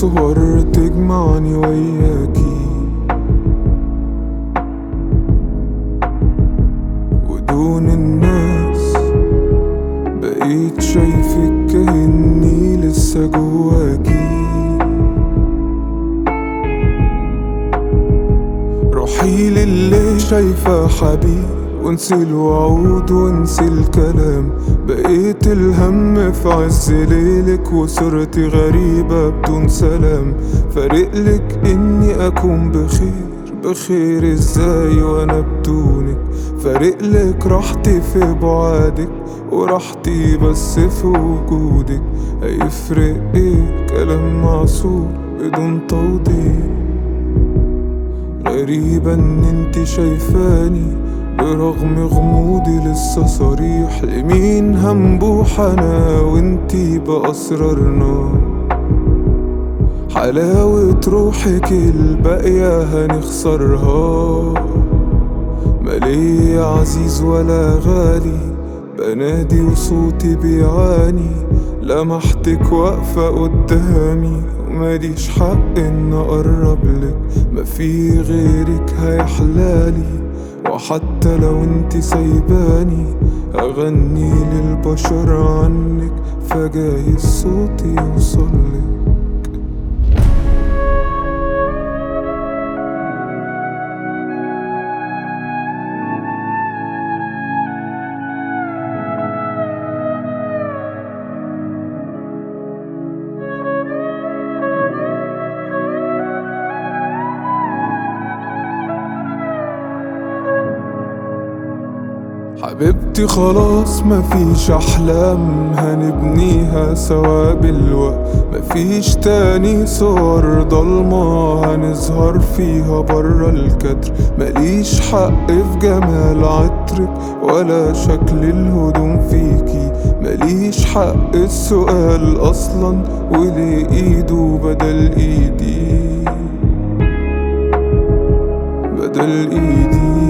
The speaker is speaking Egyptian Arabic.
صور تجمعني وياكي ودون الناس بقيت شايفك كأني لسه جواكي روحي للي شايفة حبيب وانسي الوعود وانسي الكلام بقيت الهم في عز ليلك وصرتي غريبة بدون سلام فارقلك اني اكون بخير بخير ازاي وانا بدونك فارقلك راحتي في بعادك وراحتي بس في وجودك هيفرق ايه كلام معصور بدون توضيح غريبة ان انت شايفاني برغم غموضي لسه صريح لمين هنبوح انا وانتي بأسرارنا حلاوة روحك الباقية هنخسرها مالي عزيز ولا غالي بنادي وصوتي بيعاني لمحتك واقفة قدامي وماليش حق ان اقرب لك ما في غيرك هيحلالي وحتى لو انت سايباني اغني للبشر عنك فجايز صوتي يوصلك حبيبتي خلاص مفيش احلام هنبنيها سوا بالوقت مفيش تاني صور ضلمة هنظهر فيها برا الكدر ماليش حق في جمال عطرك ولا شكل الهدوم فيكي ماليش حق السؤال اصلا وليه ايده بدل ايدي بدل ايدي